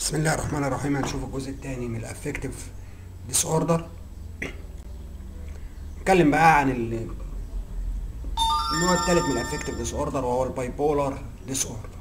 بسم الله الرحمن الرحيم هنشوف الجزء الثاني من الافكتيف ديس اوردر نتكلم بقى عن ال- النوع الثالث من الافكتيف ديس اوردر وهو الباي بولار ديس اوردر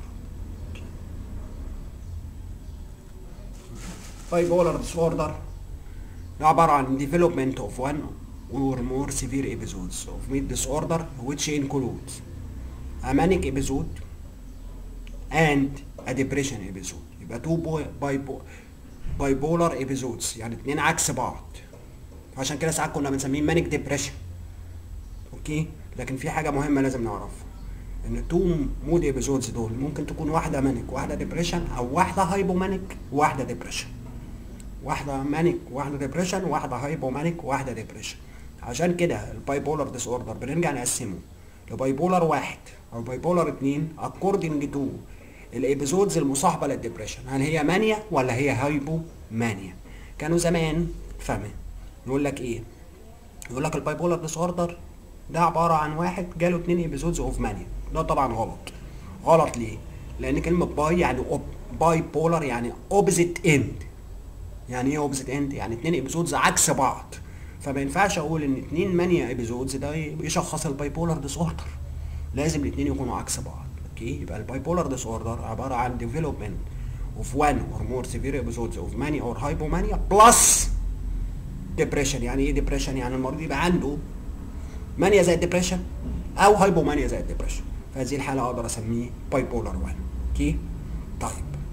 باي بولار ديس اوردر ده عبارة عن development of one or more severe episodes of mid disorder which includes a manic episode and a depression episode يبقى two bipolar bipolar episodes يعني اتنين عكس بعض عشان كده ساعات كنا بنسميه مانيك ديبريشن اوكي لكن في حاجه مهمه لازم نعرفها ان تو مود ايبيزودز دول ممكن تكون واحده مانيك واحده ديبريشن او واحده هايبومانيك وواحده ديبريشن واحده مانيك واحده ديبريشن واحده هايبومانيك واحده ديبريشن عشان كده الباي بولار ديس اوردر بنرجع نقسمه لباي بولار واحد او باي بولار اتنين اكوردنج تو الابيزودز المصاحبه للديبريشن هل هي مانيا ولا هي هايبو مانيا كانوا زمان فاهمين يقول لك ايه يقول لك الباي بولار ديس اوردر ده عباره عن واحد جاله اتنين ابيزودز اوف مانيا ده طبعا غلط غلط ليه لان كلمه باي يعني باي بولار يعني اوبزيت اند يعني ايه اوبزيت اند يعني اتنين ابيزودز عكس بعض فما ينفعش اقول ان اتنين مانيا ابيزودز ده يشخص الباي بولار ديس اوردر لازم الاتنين يكونوا عكس بعض اوكي يبقى الباي بولار ديس اوردر عباره عن ديفلوبمنت of one or more severe episodes of mania or hypomania plus depression يعني ايه depression يعني المريض يبقى عنده مانيا زي الديبريشن او هايبومانيا زي الديبريشن في هذه الحاله اقدر اسميه باي بولار 1 اوكي طيب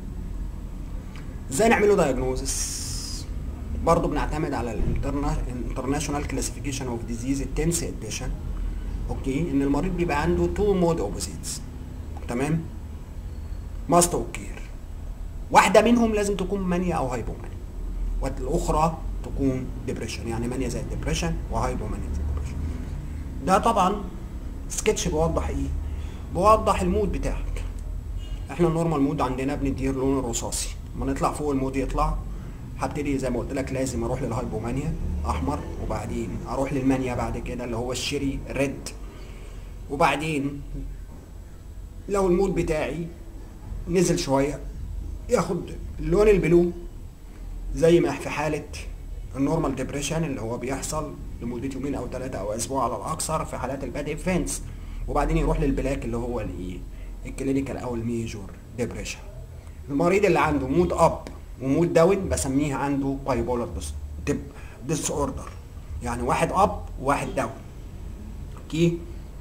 ازاي نعمله دايجنوزس برضه بنعتمد على الانترناشونال كلاسيفيكيشن اوف ديزيز التنس اديشن اوكي ان المريض بيبقى عنده تو مود اوبوزيتس تمام ماست اوكير واحده منهم لازم تكون مانيا او هايبومانيا والاخرى تكون ديبريشن يعني مانيا زي الديبريشن وهايبومانيا زي الديبريشن ده طبعا سكتش بيوضح ايه بيوضح المود بتاعك احنا النورمال مود عندنا بنديه اللون الرصاصي لما نطلع فوق المود يطلع هبتدي زي ما قلت لك لازم اروح للهايبومانيا احمر وبعدين اروح للمانيا بعد كده اللي هو الشيري ريد وبعدين لو المود بتاعي نزل شويه ياخد اللون البلو زي ما في حاله النورمال ديبريشن اللي هو بيحصل لمده يومين او ثلاثه او اسبوع على الاكثر في حالات الباد ايفنتس وبعدين يروح للبلاك اللي هو الايه الكلينيكال او الميجور ديبريشن المريض اللي عنده مود اب ومود داون بسميه عنده باي بولار ديس ديس اوردر يعني واحد اب وواحد داون اوكي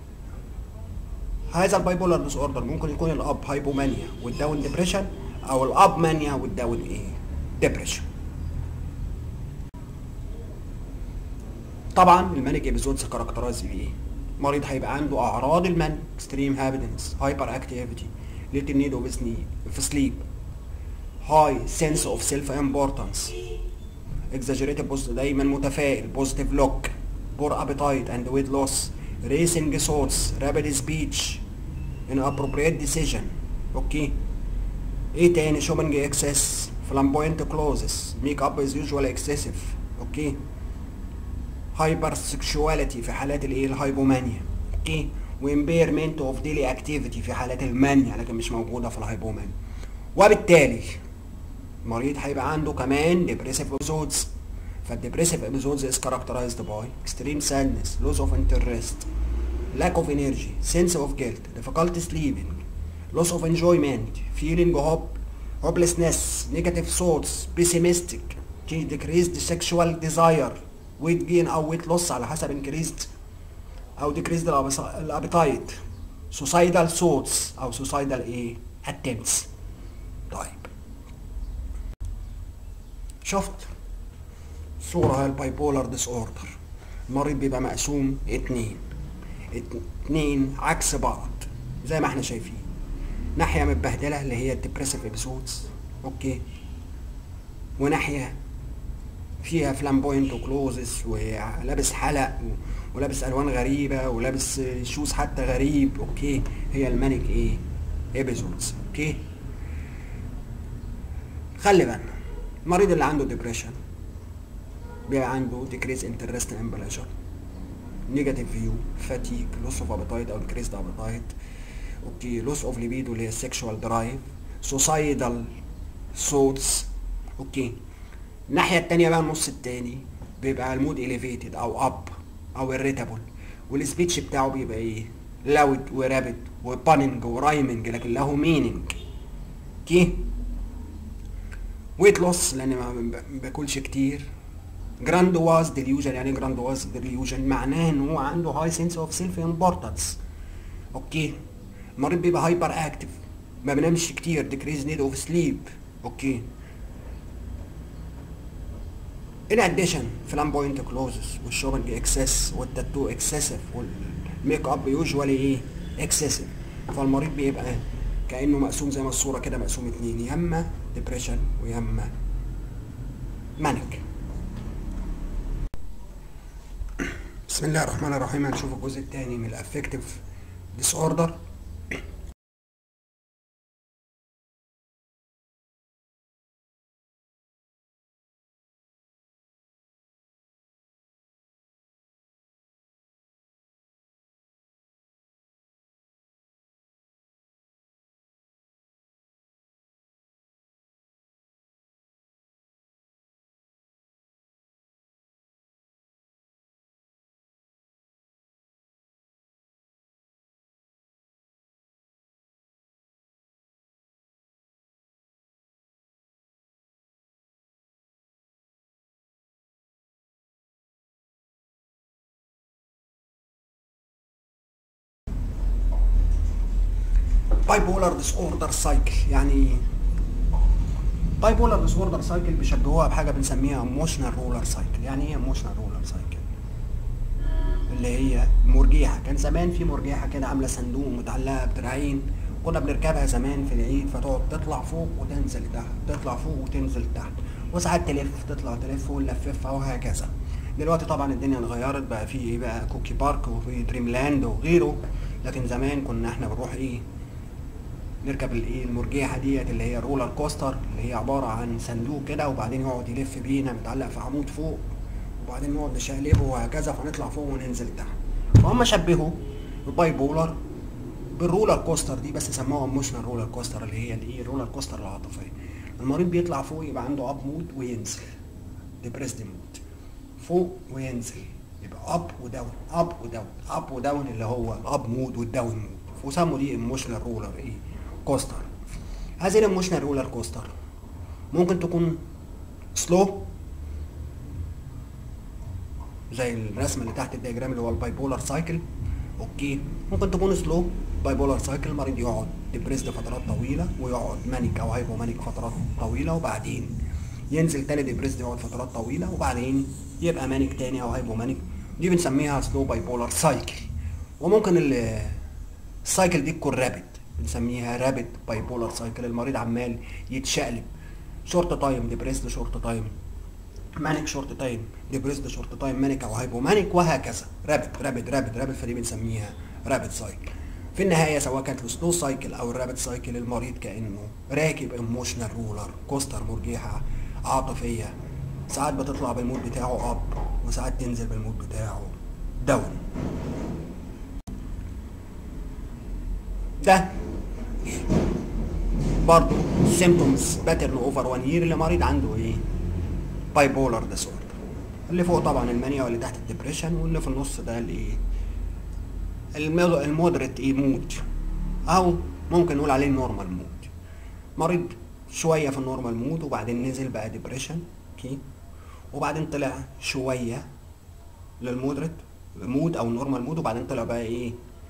هذا الباي بولار ديس اوردر ممكن يكون الاب هايبومانيا والداون ديبريشن او الاب مانيا والداون ايه ديبريشن طبعا المانيك ابيزودز كاركترايز بايه مريض هيبقى عنده اعراض المانيك اكستريم هابيتنس هايبر اكتيفيتي ليتل نيد اوف سليب هاي سنس اوف سيلف امبورتانس exaggerated بوست دايما متفائل بوزيتيف لوك بور ابيتايت اند ويت لوس racing thoughts rapid speech inappropriate decision اوكي ايه تاني شوبنج اكسس فلامبوينت كلوزز ميك اب از يوجوال اكسسيف اوكي هايبر سكشواليتي في حالات الايه الهايبومانيا اوكي وامبيرمنت اوف ديلي اكتيفيتي في حالات المانيا لكن مش موجوده في الهايبومانيا وبالتالي المريض هيبقى عنده كمان depressive episodes فالديبريسيف episodes is characterized by extreme sadness loss of interest lack of energy sense of guilt difficulty sleeping loss of enjoyment feeling hope hopelessness negative thoughts pessimistic decreased sexual desire weight gain او weight loss على حسب increased او decreased الابيتايت suicidal thoughts او suicidal ايه attempts طيب شفت صورة هاي الباي بولار ديس اوردر المريض بيبقى مقسوم اتنين اتنين عكس بعض زي ما احنا شايفين ناحية متبهدلة اللي هي الديبريسيف ابيسودز اوكي وناحية فيها فلامبوينت وكلوزس ولابس حلق ولابس الوان غريبة ولابس شوز حتى غريب اوكي هي المانيك ايه ابيسودز اوكي خلي بالنا المريض اللي عنده ديبريشن بيبقى عنده decrease interest in pleasure negative view fatigue loss of appetite او decreased appetite اوكي loss of libido اللي هي sexual drive suicidal thoughts اوكي الناحيه التانية بقى النص التاني بيبقى المود elevated او up او irritable والسبيتش بتاعه بيبقى ايه لاود ورابد وباننج ورايمنج لكن له ميننج اوكي ويت لوس لان ما باكلش كتير جراند واز ديليوجن يعني جراند واز ديليوجن معناه ان هو عنده هاي سنس اوف سيلف امبورتانس اوكي المريض بيبقى هايبر اكتف ما بينامش كتير decrease need of sleep اوكي in addition flamboyant clothes والشوبنج اكسس والتاتو اكسسيف والميك اب يوجوالي ايه اكسسيف فالمريض بيبقى كانه مقسوم زي ما الصوره كده مقسوم اتنين يا اما ديبريشن ويا اما مانيك بسم الله الرحمن الرحيم هنشوف الجزء الثاني من الافكتيف ديس اوردر باي بولار ديس اوردر سايكل يعني باي بولار ديس اوردر سايكل بيشبهوها بحاجه بنسميها ايموشنال رولر سايكل يعني ايه ايموشنال رولر سايكل اللي هي مرجيحه كان زمان في مرجيحه كده عامله صندوق متعلقه بدراعين كنا بنركبها زمان في العيد فتقعد تطلع فوق وتنزل تحت تطلع فوق وتنزل تحت وساعات تلف تطلع تلف ونلففها وهكذا دلوقتي طبعا الدنيا اتغيرت بقى في ايه بقى كوكي بارك وفي دريم لاند وغيره لكن زمان كنا احنا بنروح ايه نركب الايه المرجيحه ديت اللي هي رولر كوستر اللي هي عباره عن صندوق كده وبعدين يقعد يلف بينا متعلق في عمود فوق وبعدين نقعد نشقلبه وهكذا فنطلع فوق وننزل تحت فهم شبهوا الباي بولر بالرولر كوستر دي بس سموها ايموشنال رولر كوستر اللي هي الايه الرولر كوستر العاطفيه المريض بيطلع فوق يبقى عنده اب مود وينزل ديبريسد مود فوق وينزل يبقى اب وداون اب وداون اب وداون اللي هو الاب مود والداون مود وسموا دي ايموشنال رولر ايه كوستر هذه الايموشنال رولر كوستر ممكن تكون سلو زي الرسمه اللي تحت الدياجرام اللي هو الباي بولار سايكل اوكي ممكن تكون سلو باي بولار سايكل المريض يقعد ديبريسد فترات طويله ويقعد مانيك او هايبو مانيك فترات طويله وبعدين ينزل تاني ديبريسد يقعد فترات طويله وبعدين يبقى مانيك تاني او هايبو مانيك دي بنسميها سلو باي بولار سايكل وممكن السايكل دي تكون رابد بنسميها رابد باي بولار سايكل المريض عمال يتشقلب شورت تايم ديبريسد شورت تايم مانيك شورت تايم ديبريسد شورت تايم مانيك او هايبو مانيك وهكذا رابد رابد رابد رابد فدي بنسميها رابد سايكل في النهايه سواء كانت السلو سايكل او الرابد سايكل المريض كانه راكب ايموشنال رولر كوستر مرجحه عاطفيه ساعات بتطلع بالمود بتاعه اب وساعات تنزل بالمود بتاعه داون ده برضه سيمبتومز باترن اوفر 1 يير اللي مريض عنده ايه باي بولار ديس اوردر اللي فوق طبعا المانيا واللي تحت الدبريشن واللي في النص ده الايه المودريت ايه مود او ممكن نقول عليه نورمال مود مريض شويه في النورمال مود وبعدين نزل بقى ديبريشن اوكي وبعدين طلع شويه للمودريت مود او نورمال مود وبعدين طلع بقى ايه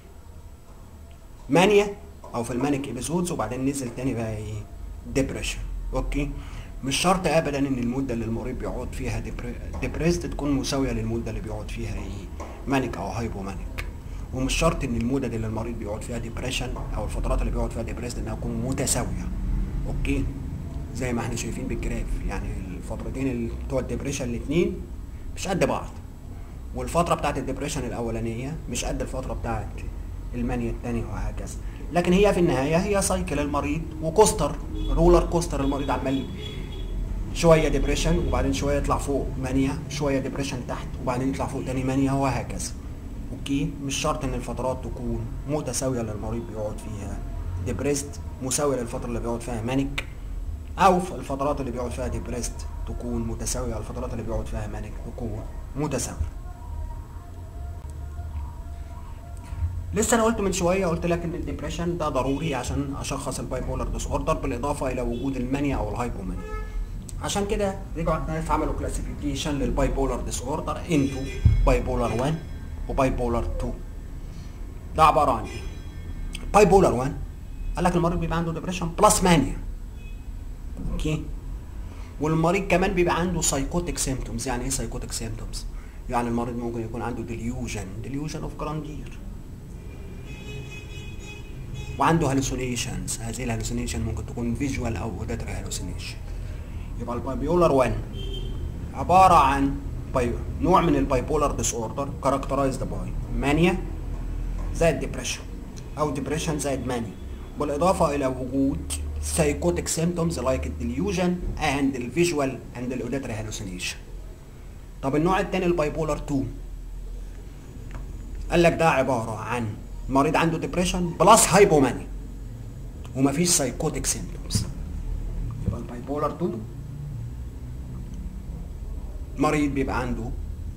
مانيا او في المانيك ابيزودز وبعدين نزل تاني بقى ايه ديبريشن اوكي مش شرط ابدا ان المده اللي المريض بيقعد فيها ديبريسد تكون مساويه للمده اللي بيقعد فيها ايه مانيك او هايبو مانيك ومش شرط ان المده اللي المريض بيقعد فيها ديبريشن او الفترات اللي بيقعد فيها ديبريسد انها تكون متساويه اوكي زي ما احنا شايفين بالجراف يعني الفترتين اللي بتوع الديبريشن الاثنين مش قد بعض والفتره بتاعت الديبريشن الاولانيه مش قد الفتره بتاعت المانيا الثانيه وهكذا لكن هي في النهايه هي سايكل المريض وكوستر رولر كوستر المريض عمال شويه ديبريشن وبعدين شويه يطلع فوق مانيا شويه ديبريشن تحت وبعدين يطلع فوق تاني مانيا وهكذا اوكي مش شرط ان الفترات تكون متساويه للمريض بيقعد فيها ديبريست مساويه للفتره اللي بيقعد فيها مانيك او في الفترات اللي بيقعد فيها ديبريست تكون متساويه الفترات اللي بيقعد فيها مانك تكون متساويه لسه انا قلت من شويه قلت لك ان الديبريشن ده ضروري عشان اشخص الباي بولر ديس اوردر بالاضافه الى وجود المانيا او الهايبومانيا عشان كده رجعوا الناس عملوا كلاسيفيكيشن للباي بولر ديس اوردر انتو باي بولر 1 وباي بولر 2 ده عباره عن ايه باي بولر 1 قال لك المريض بيبقى عنده ديبريشن بلس مانيا اوكي والمريض كمان بيبقى عنده سايكوتيك سيمتومز يعني ايه سايكوتيك سيمتومز يعني المريض ممكن يكون عنده ديليوجن ديليوجن اوف جراندير وعنده هالوسينيشنز هذه الهالوسينيشن ممكن تكون فيجوال او اوديتري هالوسينيشن يبقى البايبولر 1 عباره عن باي نوع من البايبولر ديس اوردر كاركترايزد باي مانيا زائد ديبريشن او ديبريشن زائد مانيا بالاضافه الى وجود psychotic symptoms like الديليوجن and الفيجوال and الاوديتري هالوسينيشن طب النوع الثاني البايبولر 2 قال لك ده عباره عن مريض عنده ديبريشن بلس هايبومانيا ومفيش سايكوتيك سيمبتومز يبقى البايبولر 2 مريض بيبقى عنده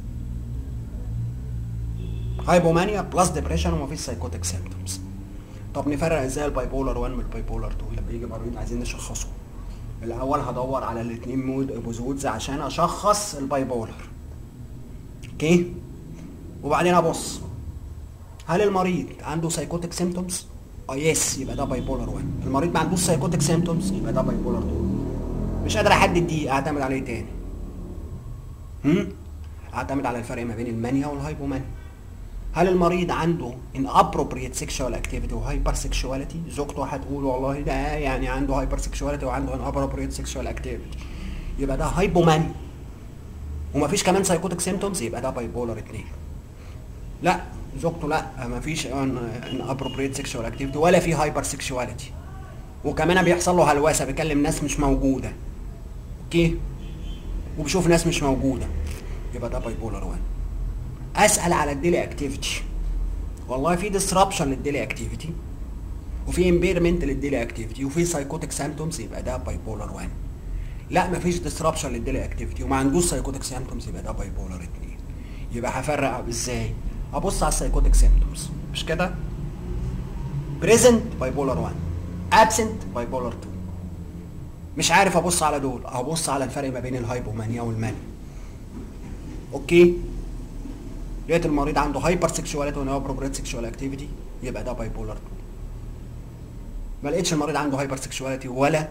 هايبومانيا بلس ديبريشن ومفيش سايكوتيك سيمبتومز طب نفرق ازاي البايبولر 1 من البايبولر 2 لما يجي مريض عايزين نشخصه الاول هدور على الاثنين مود ابوزودز عشان اشخص البايبولر اوكي وبعدين ابص هل المريض عنده سايكوتيك سيمتومز اه يس يبقى ده بايبولر 1 المريض ما عندوش سايكوتيك سيمتومز يبقى ده بايبولر 2 مش قادر احدد دي اعتمد على ايه تاني هم اعتمد على الفرق ما بين المانيا والهايبومانيا هل المريض عنده ان ابروبريت سيكشوال اكتيفيتي وهايبر سيكشواليتي زوجته هتقول والله ده يعني عنده هايبر سيكشواليتي وعنده ان ابروبريت سيكشوال اكتيفيتي يبقى ده هايبومانيا ومفيش كمان سايكوتيك سيمتومز يبقى ده بايبولر 2 لا زوجته لا مفيش ان ابروبريت سيكشوال اكتيفيتي ولا في هايبر سيكشواليتي وكمان بيحصل له هلوسه بيكلم ناس مش موجوده اوكي وبيشوف ناس مش موجوده يبقى ده بايبولر 1 اسال على الديلي اكتيفيتي والله في ديسربشن للديلي اكتيفيتي وفي امبيرمنت للديلي اكتيفيتي وفي سايكوتيك سيمتومز يبقى ده بايبولر 1 لا مفيش ديسربشن للديلي اكتيفيتي وما عندوش سايكوتيك سيمتومز يبقى ده بايبولر 2 يبقى هفرق ازاي ابص على السايكوتيك سيمتومز مش كده بريزنت بايبولر 1 ابسنت بايبولر 2 مش عارف ابص على دول ابص على الفرق ما بين الهايبومانيا والمانيا اوكي لقيت المريض عنده هايبر سيكشواليتي وان ابروبريت سيكشوال اكتيفيتي يبقى ده بايبولر 2 ما لقيتش المريض عنده هايبر سيكشواليتي ولا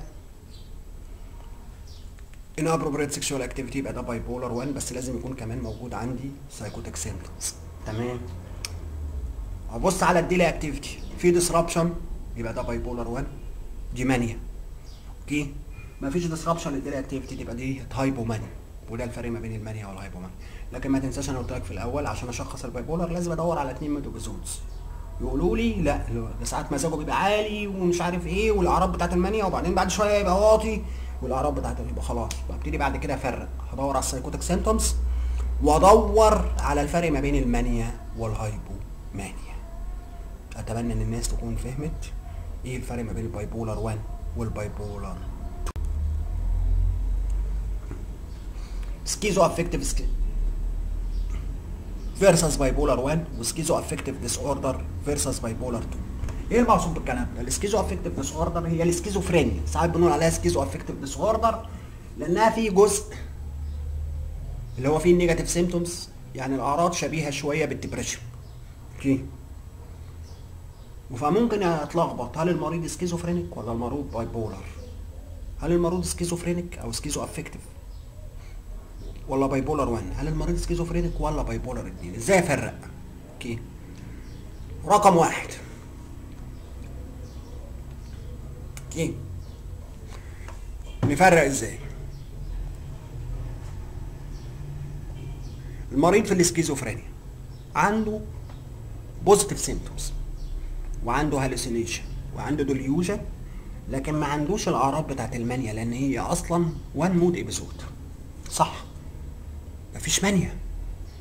ان ابروبريت سيكشوال اكتيفيتي يبقى ده بايبولر 1 بس لازم يكون كمان موجود عندي سايكوتيك سيمبتومز تمام ابص على الديلي اكتيفيتي في ديسربشن يبقى ده بايبولر 1 دي مانيا اوكي مفيش ديسربشن للديلي اكتيفيتي تبقى دي هايبومانيا وده الفرق ما بين المانيا والهايبومانيا لكن ما تنساش انا قلت لك في الاول عشان اشخص البايبولر لازم ادور على اثنين ميتوبيزودز يقولوا لي لا ده ساعات مزاجه بيبقى عالي ومش عارف ايه والاعراض بتاعت المانيا وبعدين بعد شويه يبقى واطي والاعراض بتاعته يبقى خلاص ببتدي بعد كده افرق هدور على السايكوتيك سيمتومز وادور على الفرق ما بين المانيا والهايبومانيا اتمنى ان الناس تكون فهمت ايه الفرق ما بين البايبولر 1 والبايبولر 2 سكيزو افكتيف سكي فيرسس بايبولر 1 وسكيزو افكتيف ديس اوردر فيرسس بايبولر 2 ايه المقصود بالكلام ده؟ السكيزو افكتيف ديس اوردر هي السكيزوفرينيا ساعات بنقول عليها سكيزو افكتيف ديس اوردر لانها في جزء اللي هو فيه النيجاتيف سيمتومز يعني الاعراض شبيهه شويه بالدبريشن اوكي فممكن اتلخبط هل المريض سكيزوفرينيك ولا المريض بايبولر هل المريض سكيزوفرينيك او سكيزو افكتيف ولا بايبولر 1 هل المريض سكيزوفرينيك ولا بايبولر 2 ازاي افرق اوكي رقم واحد اوكي نفرق ازاي المريض في السكيزوفرينيا عنده بوزيتيف سيمتومز وعنده هالوسينيشن وعنده ديليوجن لكن ما عندوش الاعراض بتاعت المانيا لان هي اصلا وان مود ابيسود صح مفيش مانيا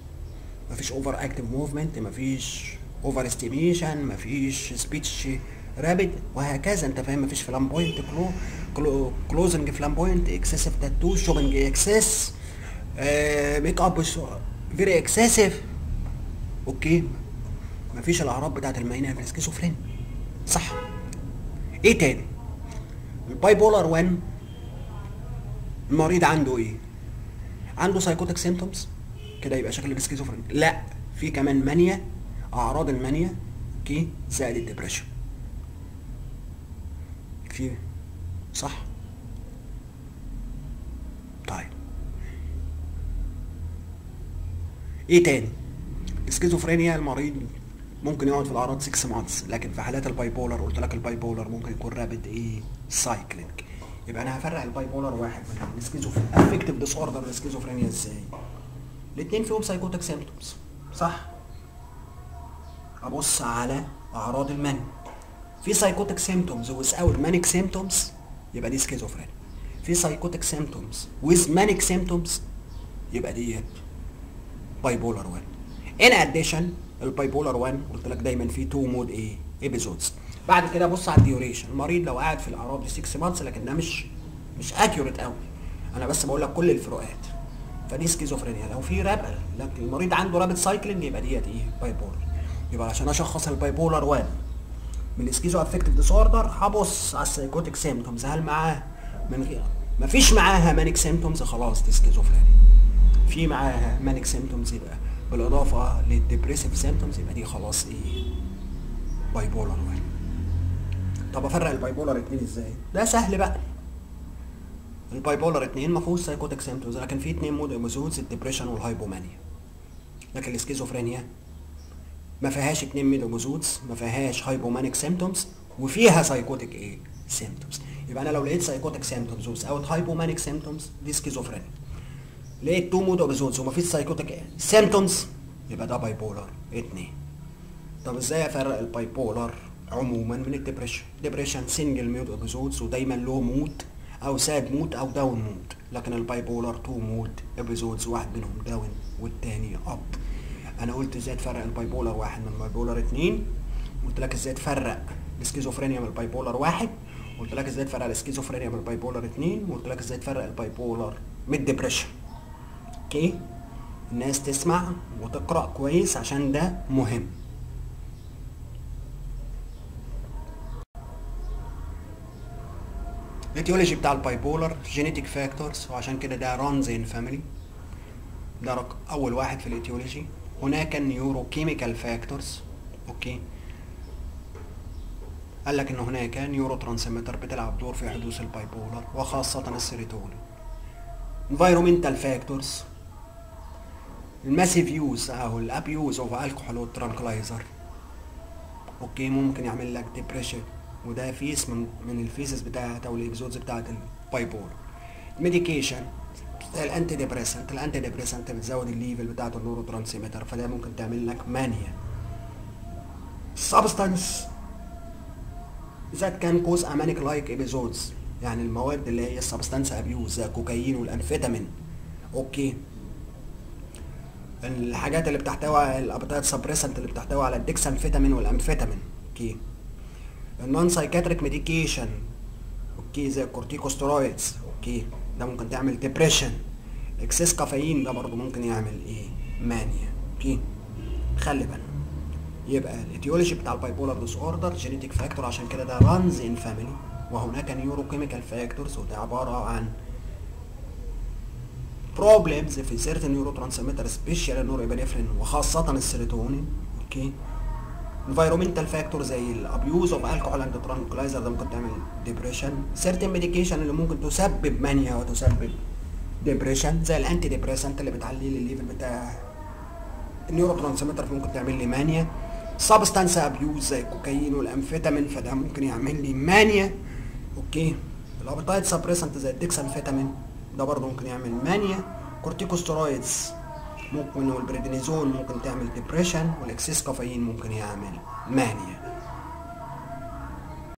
مفيش اوفر اكتيف موفمنت مفيش اوفر استيميشن مفيش سبيتش رابد وهكذا انت فاهم مفيش فلامبوينت كلو كلو كلوزنج فلامبوينت اكسسيف تاتو شوبنج اكسس آه ميك اب فيري اكسسيف اوكي مفيش الاعراض بتاعت المانيا في السكيزوفرينيا صح ايه تاني الباي بولر 1 المريض عنده ايه عنده سايكوتيك سيمتومز كده يبقى شكل السكيزوفرينيا لا في كمان مانيا اعراض المانيا اوكي زائد الدبريشن في صح طيب ايه تاني السكيزوفرينيا المريض ممكن يقعد في الاعراض 6 مانثس لكن في حالات الباي بولر قلت لك الباي بولر ممكن يكون رابد ايه سايكلينج يبقى انا هفرق الباي بولر واحد من السكيزوفرينيا افكتيف ديس اوردر السكيزوفرينيا ازاي الاثنين فيهم سايكوتيك سيمبتومز صح ابص على اعراض المن في سايكوتيك سيمبتومز without مانيك سيمبتومز يبقى دي سكيزوفرينيا في سايكوتيك سيمبتومز with مانيك سيمبتومز يبقى ديت باي بولر 1 ان اديشن الباي بولر 1 قلت لك دايما في تو مود ايه ايبيزودز بعد كده بص على الديوريشن المريض لو قاعد في الاعراض دي 6 مانثس لكن ده مش مش اكيوريت قوي انا بس بقول لك كل الفروقات فدي سكيزوفرينيا لو في راب لكن المريض عنده رابط سايكلينج يبقى ديت ايه باي بولر يبقى عشان اشخص الباي بولر 1 من السكيزو افكتيف ديس اوردر هبص على السايكوتيك سيمتومز هل معاه من غير مفيش معاها مانيك سيمتومز خلاص دي سكيزوفرينيا في معاها مانيك سيمتومز يبقى بالاضافه للديبريسيف سيمتومز يبقى دي خلاص ايه باي بولر 1 طب افرق الباي بولر 2 ازاي ده سهل بقى الباي بولر 2 ما فيهوش سايكوتيك سيمتومز لكن في اثنين مود ايبيزودز الديبريشن والهايبومانيا لكن السكيزوفرينيا ما فيهاش اتنين ميدوجوزودز ما فيهاش هايبومانيك سيمتومز وفيها سايكوتيك ايه سيمتومز يبقى انا لو لقيت سايكوتيك سيمتومز وساوت هايبومانيك سيمتومز دي سكيزوفرينيا لقيت تو مود اوبيزودز وما فيش سايكوتيك سيمتومز يبقى ده باي بولر اتنين طب ازاي افرق الباي بولر عموما من الدبريشن ديبريشن سنجل مود اوبيزودز ودايما له مود او ساد مود او داون مود لكن الباي بولر تو مود ابيزودز واحد منهم داون والتاني اب انا قلت ازاي تفرق الباي بولر واحد من الباي بولر اتنين قلت لك ازاي تفرق السكيزوفرينيا من الباي بولر واحد قلت لك ازاي تفرق السكيزوفرينيا من الباي بولر اتنين وقلت لك ازاي تفرق الباي بولر من الدبريشن اوكي الناس تسمع وتقرا كويس عشان ده مهم الايتيولوجي بتاع الباي بولر جينيتيك فاكتورز وعشان كده ده رانز ان فاميلي ده رق... اول واحد في الايتيولوجي هناك نيوروكيميكال فاكتورز اوكي قال لك ان هناك نيورو ترانسميتر بتلعب دور في حدوث الباي بولر وخاصة السيروتونين environmental فاكتورز الماسيف يوز او الابيوز اوف الكحول والترانكلايزر اوكي ممكن يعمل لك ديبريشن وده فيس من من الفيسز بتاعت او الابيزودز بتاعت الباي بولر الميديكيشن الانتي ديبريسنت الانتي ديبريسنت بتزود الليفل بتاعت النورو ترانسميتر فده ممكن تعمل لك مانيا سبستانس ذات كان كوز امانيك لايك ابيزودز يعني المواد اللي هي السبستانس ابيوز زي الكوكايين والانفيتامين اوكي الحاجات اللي بتحتوي الابيتايت سبريسنت اللي بتحتوي على الديكسامفيتامين والامفيتامين اوكي النون سايكاتريك ميديكيشن اوكي زي الكورتيكوستيرويدز اوكي ده ممكن تعمل ديبريشن اكسس كافيين ده برضه ممكن يعمل ايه مانيا اوكي خلي بالك يبقى الايتيولوجي بتاع الباي بولار ديس اوردر جينيتيك فاكتور عشان كده ده رانز ان فاميلي وهناك نيوروكيميكال فاكتورز وده عباره عن بروبلمز في سيرتن نيورو ترانسميتر سبيشال نور ابنفرين وخاصه السيروتونين اوكي environmental فاكتور زي الابيوز اوف الكحول اند ترانكلايزر ده ممكن تعمل ديبريشن سيرتن ميديكيشن اللي ممكن تسبب مانيا وتسبب ديبريشن زي الانتي ديبريسنت اللي بتعلي لي الليفل بتاع النيورو ترانسميتر ممكن تعمل لي مانيا سبستانس ابيوز زي الكوكايين والامفيتامين فده ممكن يعمل لي مانيا اوكي الابيتايت سبريسنت زي الديكسامفيتامين ده برضه ممكن يعمل مانيا كورتيكوستيرويدز ممكن والبريدنيزون ممكن تعمل ديبريشن والاكسس كافيين ممكن يعمل مانيا